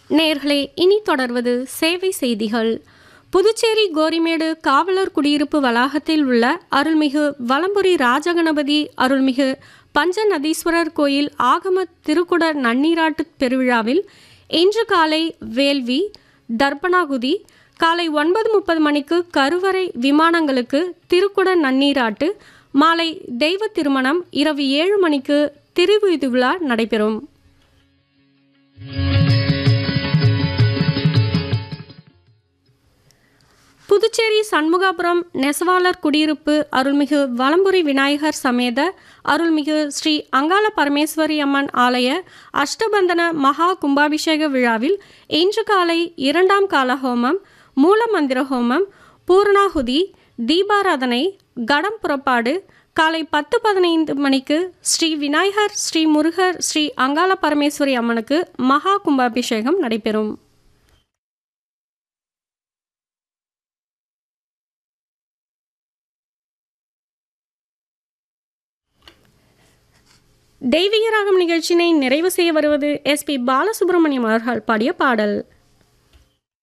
நேர்களே இனி தொடர்வது சேவை செய்திகள் புதுச்சேரி கோரிமேடு காவலர் குடியிருப்பு வளாகத்தில் உள்ள அருள்மிகு வலம்புரி ராஜகணபதி அருள்மிகு பஞ்சநதீஸ்வரர் கோயில் ஆகம திருக்குட நன்னீராட்டு பெருவிழாவில் இன்று காலை வேள்வி தர்ப்பணாகுதி காலை ஒன்பது முப்பது மணிக்கு கருவறை விமானங்களுக்கு திருக்குட நன்னீராட்டு மாலை தெய்வ திருமணம் இரவு ஏழு மணிக்கு திருவிது விழா நடைபெறும் புதுச்சேரி சண்முகாபுரம் நெசவாளர் குடியிருப்பு அருள்மிகு வலம்புரி விநாயகர் சமேத அருள்மிகு ஸ்ரீ அங்காள பரமேஸ்வரி அம்மன் ஆலய அஷ்டபந்தன மகா கும்பாபிஷேக விழாவில் இன்று காலை இரண்டாம் கால ஹோமம் மூலமந்திர ஹோமம் பூர்ணாகுதி தீபாராதனை கடம் புறப்பாடு காலை பத்து பதினைந்து மணிக்கு ஸ்ரீ விநாயகர் ஸ்ரீ முருகர் ஸ்ரீ அங்காள பரமேஸ்வரி அம்மனுக்கு மகா கும்பாபிஷேகம் நடைபெறும் தெய்வீக ராகம் நிகழ்ச்சியினை நிறைவு செய்ய வருவது எஸ்பி பாலசுப்ரமணியம் அவர்கள் பாடிய பாடல்